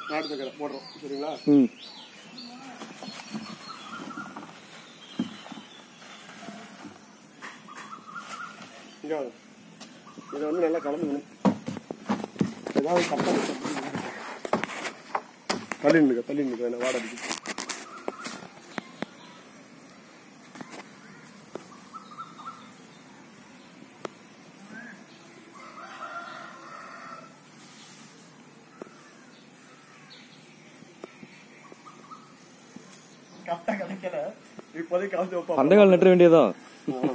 நாட்டு சக்கரை போடுறோம் சரிங்களா ம் இங்க வாங்க. இதை வந்து நல்லா கலந்துக்கணும் ஏதாவது கப்பல் தள்ளி நிற்க தள்ளி நிற்க வேணாம் வாடை அடிக்கும் கரெக்டாக கிடைக்கல இப்போதைக்கு கலந்து வைப்போம் பந்தக்கால் நட்டுற வேண்டியதான் ஆ.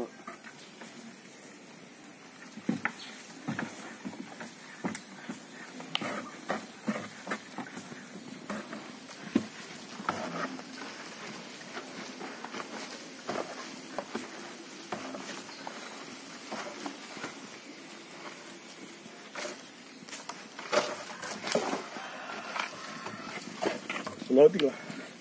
நகர்த்திக்கலாம்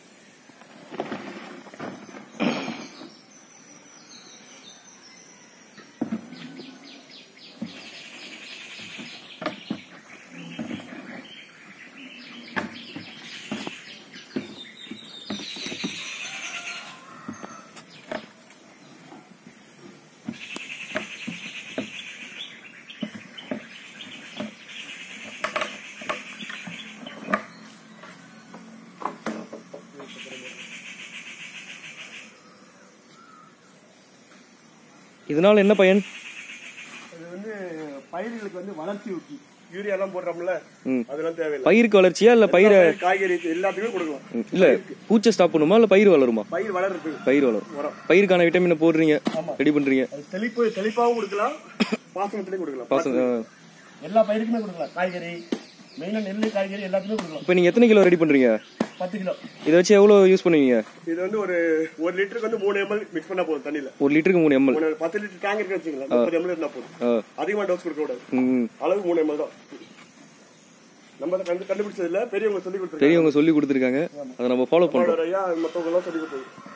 இதனால என்ன பயன் இது வந்து பயிர்களுக்கு வந்து வளர்ச்சி ஊக்கி யூரியா எல்லாம் போடுறோம்ல ம். அதெல்லாம் தேவையில்லை பயிருக்கு வளர்ச்சியா இல்ல பயிரை எல்லா பயிர், காய்கறி எல்லாத்துக்குமே கொடுக்கலாம் ம், இல்ல பூச்சை ஸ்டாப் பண்ணுமா இல்ல பயிர் வளருமா பயிர் வளர்றதுக்கு பயிர் வளரும் உரம் பயிருக்கான விட்டமினை போடுறீங்க ஆமா. ரெடி பண்றீங்க அது செழிப்பு செழிப்பாகவும் கொடுக்கலாம் பாசனத்திலையும் கொடுக்கலாம் பாசம் ஆ. எல்லா பயிருக்குமே கொடுக்கலாம் காய்கறி மெயினா நெல் காய்கறி எல்லாத்துக்குமே கொடுக்கலாம் இப்ப நீங்க எத்தனை கிலோ ரெடி பண்றீங்க பத்து கிலோ இதை வச்சு எவ்வளவு யூஸ் பண்ணுவீங்க இது வந்து ஒரு ஒரு லிட்டருக்கு வந்து மூணு எம்எல் மிக்ஸ் பண்ணா போதும் தண்ணியில ஒரு லிட்டருக்கு மூணு எம்எல் மூணு பத்து லிட்டர் டேங்க் இருக்கு வச்சுக்கலாம் முப்பது எம்எல் இருந்தா போதும் அதிகமா டோஸ் கொடுக்க கூடாது ம் அளவு மூணு எம்எல் தான் நம்ம அதை கண்டு கண்டுபிடிச்சது இல்ல பெரியவங்க சொல்லி கொடுத்துருக்காங்க பெரியவங்க சொல்லி கொடுத்துருக்காங்க அதை நம்ம ஃபாலோ பண்றோம் ஐயா மத்தவங்க எல்லாம் சொல்லி கொடுத்தது